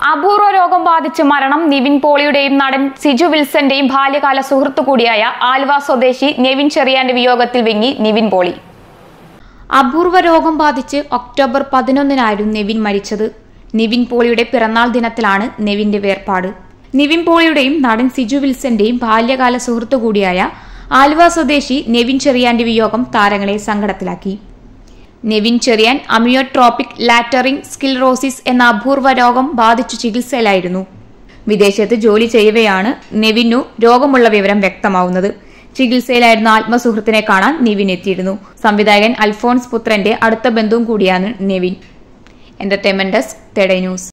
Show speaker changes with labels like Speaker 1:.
Speaker 1: അപൂർവ രോഗം ബാധിച്ച് മരണം നിവിൻ പോളിയുടെയും നടൻ സിജു വിൽസന്റെയും ബാല്യകാല സുഹൃത്തു കൂടിയായ ആലുവ സ്വദേശി നെവിൻ ചെറിയാന്റെ വിയോഗത്തിൽ വിങ്ങി നിവിൻ പോളി അപൂർവ രോഗം ബാധിച്ച് ഒക്ടോബർ പതിനൊന്നിനായിരുന്നു നെവിൻ മരിച്ചത് നിവിൻ പോളിയുടെ പിറന്നാൾ ദിനത്തിലാണ് നെവിന്റെ വേർപാട് നിവിൻ പോളിയുടെയും നടൻ സിജു വിൽസന്റെയും ബാല്യകാല സുഹൃത്തു കൂടിയായ ആലുവ സ്വദേശി നെവിൻ ചെറിയാന്റെ വിയോഗം താരങ്ങളെ സങ്കടത്തിലാക്കി നെവിൻ ചെറിയാൻ അമിയോട്രോപിക് ലാറ്ററിംഗ് സ്കിൽറോസിസ് എന്ന അപൂർവ രോഗം ബാധിച്ചു ചികിത്സയിലായിരുന്നു വിദേശത്ത് ജോലി ചെയ്യവെയാണ് നെവിനു രോഗമുള്ള വിവരം വ്യക്തമാവുന്നത് ചികിത്സയിലായിരുന്ന ആത്മസുഹൃത്തിനെ കാണാൻ നിവിൻ എത്തിയിരുന്നു സംവിധായകൻ അൽഫോൺസ് പുത്രന്റെ അടുത്ത ബന്ധുവും കൂടിയാണ് നെവിൻ എന്റർടൈൻമെന്റ് ഡെസ്ക് തെഡേ ന്യൂസ്